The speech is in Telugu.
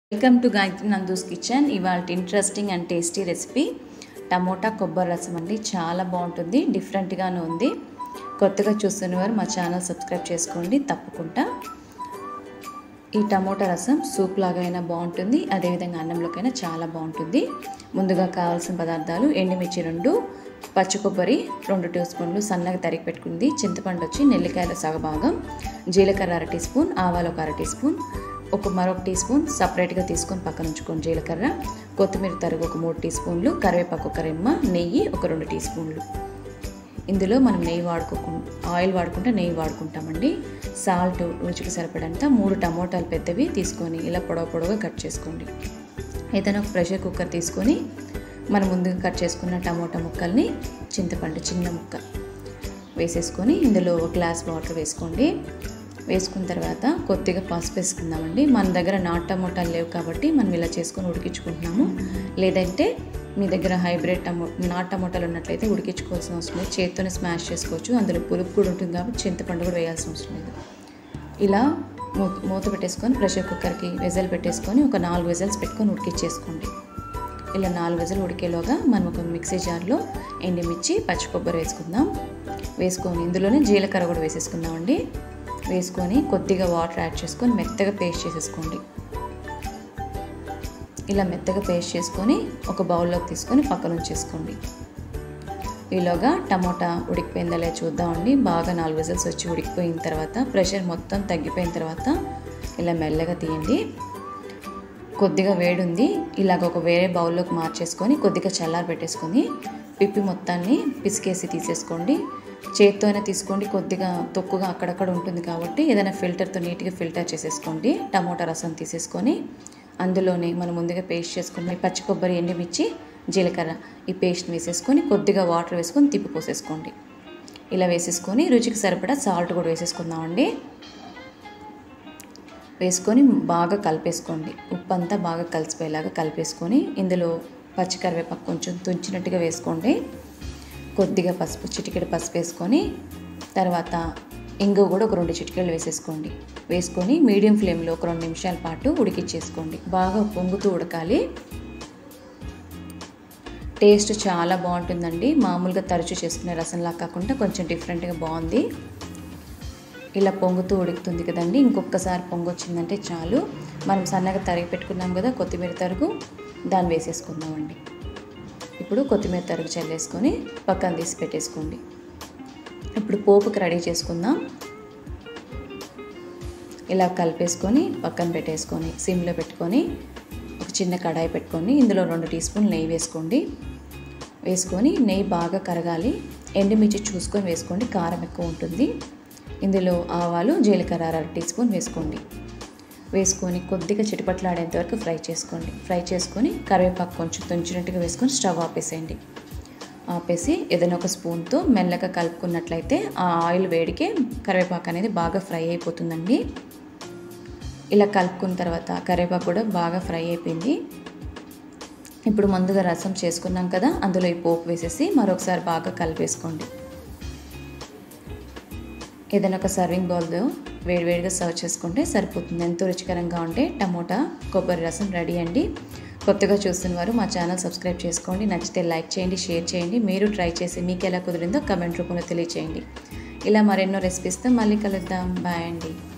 welcome to Gayatri Nandu's kitchen ఇవాళ interesting and tasty recipe tomato కొబ్బరి రసం అండి చాలా బాగుంటుంది డిఫరెంట్గానే ఉంది కొత్తగా చూస్తున్నవారు మా ఛానల్ సబ్స్క్రైబ్ చేసుకోండి తప్పకుండా ఈ టమోటా రసం సూప్ లాగైనా బాగుంటుంది అదేవిధంగా అన్నంలోకైనా చాలా బాగుంటుంది ముందుగా కావాల్సిన పదార్థాలు ఎండుమిర్చి రెండు పచ్చి కొబ్బరి రెండు టీ స్పూన్లు సన్నగా తరిగి పెట్టుకుంది చింతపండు వచ్చి నెల్లికాయల సగభాగం జీలకర్ర అర టీ స్పూన్ ఆవాలు ఒక అర టీ స్పూన్ ఒక మరొక టీ స్పూన్ సపరేట్గా తీసుకొని పక్కన ఉంచుకోండి జీలకర్ర కొత్తిమీర తరుగు ఒక మూడు టీ స్పూన్లు కరివేపాకు ఒక రెమ్మ నెయ్యి ఒక రెండు టీ స్పూన్లు ఇందులో మనం నెయ్యి వాడుకోకు ఆయిల్ వాడుకుంటే నెయ్యి వాడుకుంటామండి సాల్ట్ రుచికి సరిపడంత మూడు టమోటాలు పెద్దవి తీసుకొని ఇలా పొడవ పొడవుగా కట్ చేసుకోండి ఏదైనా ఒక ప్రెషర్ కుక్కర్ తీసుకొని మనం ముందుగా కట్ చేసుకున్న టమోటా ముక్కల్ని చింతపండు చిన్న ముక్క వేసేసుకొని ఇందులో ఒక గ్లాస్ వాటర్ వేసుకోండి వేసుకున్న తర్వాత కొద్దిగా పసుపు వేసుకుందామండి మన దగ్గర నాటు టమోటాలు లేవు కాబట్టి మనం ఇలా చేసుకొని ఉడికించుకుంటున్నాము లేదంటే మీ దగ్గర హైబ్రిడ్ టమో నాటు టమోటాలు ఉన్నట్లయితే ఉడికించుకోవాల్సిన అవసరం లేదు చేత్తోనే స్మాష్ చేసుకోవచ్చు అందులో పులుపు కూడా ఉంటుంది కాబట్టి చింతపండు కూడా వేయాల్సిన అవసరం లేదు ఇలా మూత మూత పెట్టేసుకొని ప్రెషర్ కుక్కర్కి వెజల్ పెట్టేసుకొని ఒక నాలుగు వెజల్స్ పెట్టుకొని ఉడికిచ్చేసుకోండి ఇలా నాలుగు వెజలు ఉడికేలోగా మనం ఒక మిక్సీ జార్లో ఎండిమిర్చి పచ్చి కొబ్బరి వేసుకుందాం వేసుకొని ఇందులోనే జీలకర్ర కూడా వేసేసుకుందామండి వేసుకొని కొద్దిగా వాటర్ యాడ్ చేసుకొని మెత్తగా పేస్ట్ చేసేసుకోండి ఇలా మెత్తగా పేస్ట్ చేసుకొని ఒక బౌల్లోకి తీసుకొని పక్కన ఉంచేసుకోండి ఈలోగా టమోటా ఉడికిపోయిందా లేదా చూద్దామండి బాగా నాలుగు విజిల్స్ వచ్చి ఉడికిపోయిన తర్వాత ప్రెషర్ మొత్తం తగ్గిపోయిన తర్వాత ఇలా మెల్లగా తీయండి కొద్దిగా వేడి ఉంది ఇలాగ ఒక వేరే బౌల్లోకి మార్చేసుకొని కొద్దిగా చల్లారి పెట్టేసుకొని పిప్పి మొత్తాన్ని పిసికేసి తీసేసుకోండి చేత్తోనే తీసుకోండి కొద్దిగా తొక్కుగా అక్కడక్కడ ఉంటుంది కాబట్టి ఏదైనా ఫిల్టర్తో నీట్గా ఫిల్టర్ చేసేసుకోండి టమోటా రసం తీసేసుకొని అందులోనే మనం ముందుగా పేస్ట్ చేసుకుని పచ్చి కొబ్బరి ఎండుమిర్చి జీలకర్ర ఈ పేస్ట్ వేసేసుకొని కొద్దిగా వాటర్ వేసుకొని తిప్పి పోసేసుకోండి ఇలా వేసేసుకొని రుచికి సరిపడా సాల్ట్ కూడా వేసేసుకుందామండి వేసుకొని బాగా కలిపేసుకోండి ఉప్పు అంతా బాగా కలిసిపోయేలాగా కలిపేసుకొని ఇందులో పచ్చి కరివేపాకు కొంచెం తుంచినట్టుగా వేసుకోండి కొద్దిగా పసుపు చిటికెడు పసుపు వేసుకొని తర్వాత ఇంగు కూడా ఒక రెండు చిటికెళ్ళు వేసేసుకోండి వేసుకొని మీడియం ఫ్లేమ్లో ఒక రెండు నిమిషాల పాటు ఉడికిచ్చేసుకోండి బాగా పొంగుతూ ఉడకాలి టేస్ట్ చాలా బాగుంటుందండి మామూలుగా తరచు చేసుకునే రసంలా కాకుండా కొంచెం డిఫరెంట్గా బాగుంది ఇలా పొంగుతూ ఉడుకుతుంది కదండి ఇంకొకసారి పొంగొచ్చిందంటే చాలు మనం సన్నగా తరిగి పెట్టుకున్నాం కదా కొత్తిమీర తరుగు దాన్ని వేసేసుకుందామండి ఇప్పుడు కొత్తిమీర తరుగు చల్లేసుకొని పక్కన తీసి పెట్టేసుకోండి ఇప్పుడు పోపుకి రెడీ చేసుకుందాం ఇలా కలిపేసుకొని పక్కన పెట్టేసుకొని సిమ్లో పెట్టుకొని ఒక చిన్న కడాయి పెట్టుకొని ఇందులో రెండు టీ స్పూన్ నెయ్యి వేసుకోండి వేసుకొని నెయ్యి బాగా కరగాలి ఎండుమిర్చి చూసుకొని వేసుకోండి కారం ఎక్కువ ఉంటుంది ఇందులో ఆవాలు జీలకర్ర అర టీ స్పూన్ వేసుకోండి వేసుకొని కొద్దిగా చిటిపట్లాడేంత వరకు ఫ్రై చేసుకోండి ఫ్రై చేసుకొని కరివేపాకు కొంచెం తుంచినట్టుగా వేసుకొని స్టవ్ ఆపేసేయండి ఆపేసి ఏదైనా ఒక స్పూన్తో మెల్లగా కలుపుకున్నట్లయితే ఆ ఆయిల్ వేడికి కరివేపాకు అనేది బాగా ఫ్రై అయిపోతుందండి ఇలా కలుపుకున్న తర్వాత కరివేపాకు కూడా బాగా ఫ్రై అయిపోయింది ఇప్పుడు ముందుగా రసం చేసుకున్నాం కదా అందులో ఈ పోపు వేసేసి మరొకసారి బాగా కలిపేసుకోండి ఏదైనా ఒక సర్వింగ్ బౌల్లో వేడివేడిగా సర్వ్ చేసుకుంటే సరిపోతుంది ఎంతో రుచికరంగా ఉంటే టమోటా కొబ్బరి రసం రెడీ అండి కొత్తగా చూస్తున్న వారు మా ఛానల్ సబ్స్క్రైబ్ చేసుకోండి నచ్చితే లైక్ చేయండి షేర్ చేయండి మీరు ట్రై చేసి మీకు ఎలా కుదిరిందో కమెంట్ రూపంలో తెలియచేయండి ఇలా మరెన్నో రెసిపీస్తో మళ్ళీ కలుద్దాం బాయ్ అండి